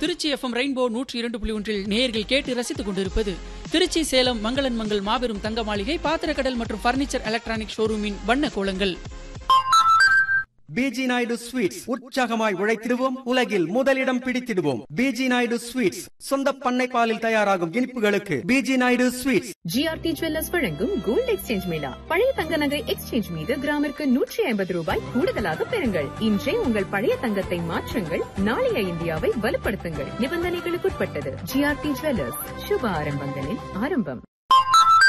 Trichy FM rainbow நூற்றி இரண்டு புள்ளி ஒன்றில் நேயர்கள் கேட்டு ரசித்துக் கொண்டிருப்பது திருச்சி சேலம் மங்களன் மங்கள் மாபெரும் தங்க மாளிகை பாத்திரக்கடல் மற்றும் பர்னிச்சர் எலக்ட்ரானிக் ஷோரூமின் வண்ண கோலங்கள் பிஜி நாயுடு ஸ்வீட்ஸ் உற்சாகமாய் உழைத்திடுவோம் உலகில் முதலிடம் பிடித்திடுவோம் பிஜி நாயுடு ஸ்வீட்ஸ் சொந்த பண்ணை பாலில் தயாராகும் இனிப்புகளுக்கு P G Naidu sweets GRT jewellers வழங்கும் கோல்ட் எக்ஸ்சேஞ்ச் மேளா பழைய தங்க நகை எக்ஸ்சேஞ்ச் மீது கிராமிற்கு நூற்றி ஐம்பது ரூபாய் கூடுதலாக பெறுங்கள் இன்றே உங்கள் பழைய தங்கத்தை மாற்றுங்கள் நாளைய இந்தியாவை வலுப்படுத்துங்கள் நிபந்தனைகளுக்குட்பட்டது ஜிஆர்டி ஜுவல்லர்ஸ் சுப ஆரம்பங்களின் ஆரம்பம்